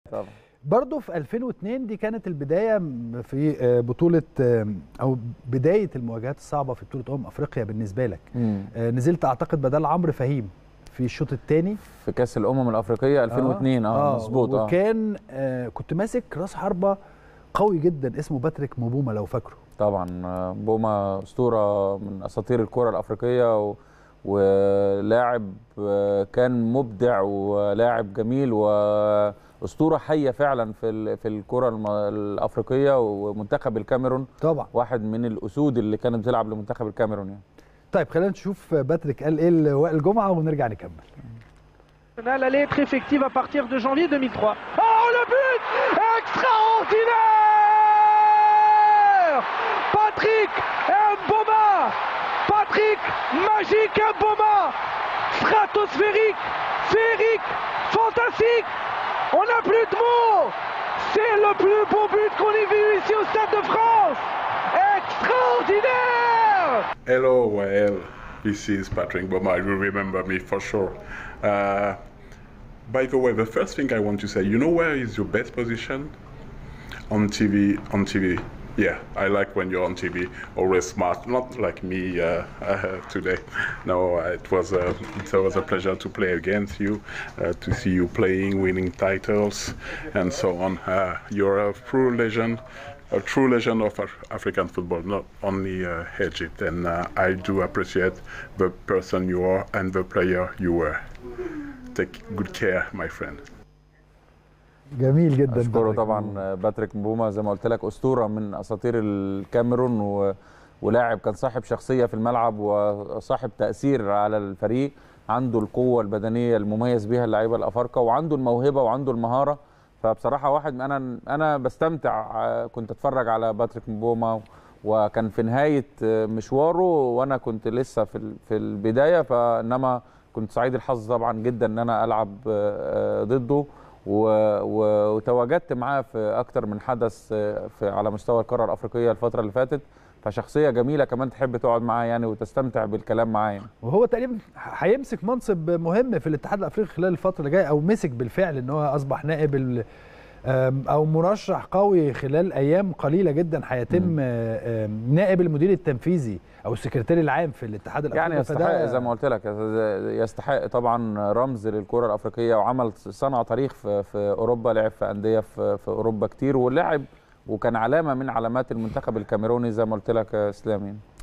طبعا برضه في 2002 دي كانت البدايه في آه، بطوله آه، او بدايه المواجهات الصعبه في بطوله امم افريقيا بالنسبه لك مم. آه، نزلت اعتقد بدل عمرو فهيم في الشوط الثاني في كاس الامم الافريقيه 2002 اه, مظبوط اه وكان آه كنت ماسك راس حربه قوي جدا اسمه باتريك موبوما لو فاكره طبعا آه، بوما اسطوره من اساطير الكره الافريقيه و... ولاعب آه، كان مبدع ولاعب جميل واسطوره حيه فعلا في ال... في الكره الم... الافريقيه ومنتخب الكاميرون طبعا واحد من الاسود اللي كانت بتلعب لمنتخب الكاميرون يعني طيب خلينا نشوف باتريك قال ايه لوائل جمعه ونرجع نكمل Elle allait être effective à partir de janvier 2003. Oh le but Extraordinaire Patrick Mboma Patrick Magique Mboma Stratosphérique Sphérique Fantastique On n'a plus de mots C'est le plus beau but qu'on ait vu ici au Stade de France Extraordinaire Hello, well, this is Patrick Boma. You remember me for sure. Uh, by the way, the first thing I want to say, you know where is your best position? On TV, on TV. Yeah, I like when you're on TV, always smart, not like me uh, uh, today. No, it was a, it was a pleasure to play against you, uh, to see you playing, winning titles, and so on. Uh, you're a true legend, a true legend of Af- African football, not only uh, Egypt. And uh, I do appreciate the person you are and the player you were. Take good care, my friend. جميل جدا اشكره باتريك طبعا باتريك مبوما زي ما قلت لك اسطوره من اساطير الكاميرون و... ولاعب كان صاحب شخصيه في الملعب وصاحب تاثير على الفريق عنده القوه البدنيه المميز بيها اللعيبه الافارقه وعنده الموهبه وعنده المهاره فبصراحه واحد انا انا بستمتع آه، كنت اتفرج على باتريك مبوما وكان في نهايه آه، مشواره وانا كنت لسه في ال- في البدايه فانما كنت سعيد الحظ طبعا جدا ان انا العب آه، آه، ضده و- و- وتواجدت معاه في اكتر من حدث آه، في على مستوى القاره الافريقيه الفتره اللي فاتت فشخصيه جميله كمان تحب تقعد معاه يعني وتستمتع بالكلام معاه يعني. وهو تقريبا هيمسك منصب مهم في الاتحاد الافريقي خلال الفتره اللي جايه او مسك بالفعل ان هو اصبح نائب ال- آم، او مرشح قوي خلال ايام قليله جدا هيتم آه، آم، نائب المدير التنفيذي او السكرتير العام في الاتحاد الافريقي يعني يستحق زي ما قلت لك يستحق طبعا رمز للكره الافريقيه وعمل صنع تاريخ في, في اوروبا لعب في انديه في, في اوروبا كتير ولعب وكان علامه من علامات المنتخب الكاميروني زي ما قلت لك يا اسلام يعني